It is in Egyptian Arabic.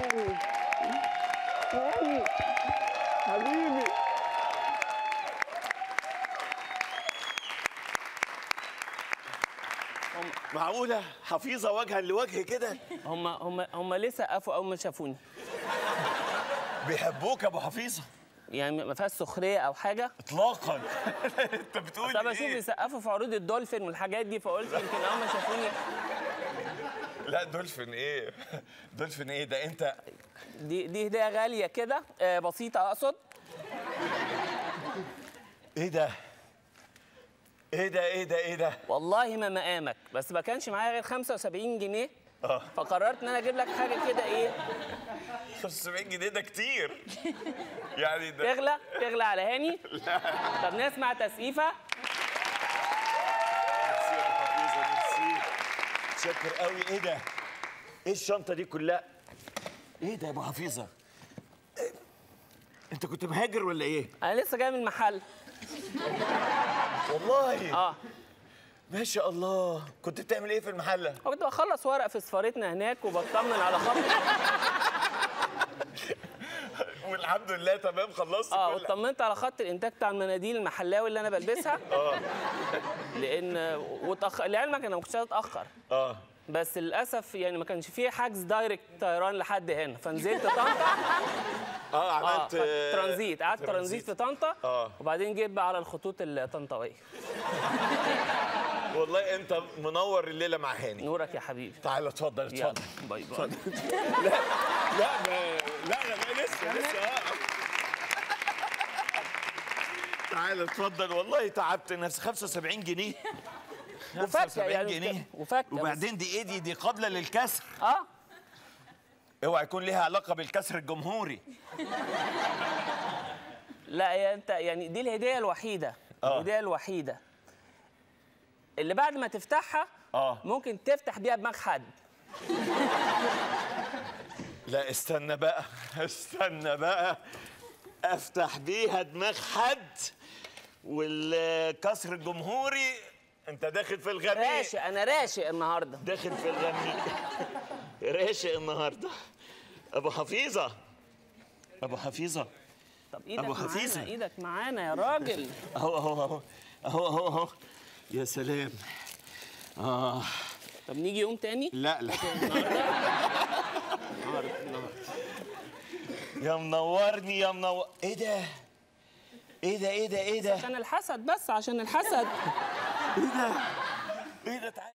هاني هاني حبيبي معقولة حفيظة وجها لوجه كده هم هم هم ليه سقفوا اول ما شافوني بيحبوك يا ابو حفيظة يعني ما فيهاش سخريه او حاجه اطلاقا انت بتقول طب اشوف ايه بيسقفوا في عروض الدولفين والحاجات دي فقلت يمكن اول ما شافوني لا دولفين ايه دولفين ايه ده انت دي دي هديه غاليه كده آه، بسيطه اقصد ايه ده ايه ده ايه ده ايه ده والله ما مقامك بس ما كانش معايا غير 75 جنيه اه فقررت ان انا اجيب لك حاجه كده ايه 75 جنيه ده كتير يعني ده تغلى تغلى على هاني طب نسمع تسقيفه ميرسي يا ابو حفيظة ميرسي شكر قوي ايه ده ايه الشنطة دي كلها ايه ده يا ابو حفيظة إيه؟ انت كنت مهاجر ولا ايه انا لسه جاي من المحل والله اه ما شاء الله كنت بتعمل ايه في المحلة كنت بخلص ورق في سفارتنا هناك وبطمن على خط والحمد لله تمام خلصت اه كل واطمنت على خط الانتاج بتاع المناديل المحلاوي اللي انا بلبسها اه لان وتأخ... لعلمك انا ما كنتش عايز اتاخر اه بس للاسف يعني ما كانش فيه حجز دايركت طيران لحد هنا فنزلت طنطا اه اه عملت آه، ترانزيت قعدت ترانزيت في طنطا آه. وبعدين جيت بقى على الخطوط الطنطاويه والله انت منور الليله مع هاني نورك يا حبيبي تعال اتفضل يلا اتفضل باي باي لا لا ما لا لا لسه لسه اه تعال اتفضل والله تعبت نفسي 75 جنيه وفكة 75 يعني جنيه وفكة بس. وبعدين دي ايه دي دي قابله للكسر اه اوعى يكون ليها علاقه بالكسر الجمهوري لا يا انت يعني دي الهديه الوحيده آه. الهديه الوحيده اللي بعد ما تفتحها آه. ممكن تفتح بيها دماغ حد لا استنى بقى استنى بقى افتح بيها دماغ حد والكسر الجمهوري انت داخل في الغني راشق انا راشق النهارده داخل في الغني راشق النهارده ابو حفيظه ابو حفيظه طب ايدك أبو معانا حفيظة. ايدك معانا يا راجل اهو اهو اهو اهو اهو اهو يا سلام اه طب نيجي يوم تاني لا لا النهارده النهارده يا منورني يا منور ايه ده ايه ده ايه ده ايه ده عشان الحسد بس عشان الحسد ايه ده ايه ده تعالى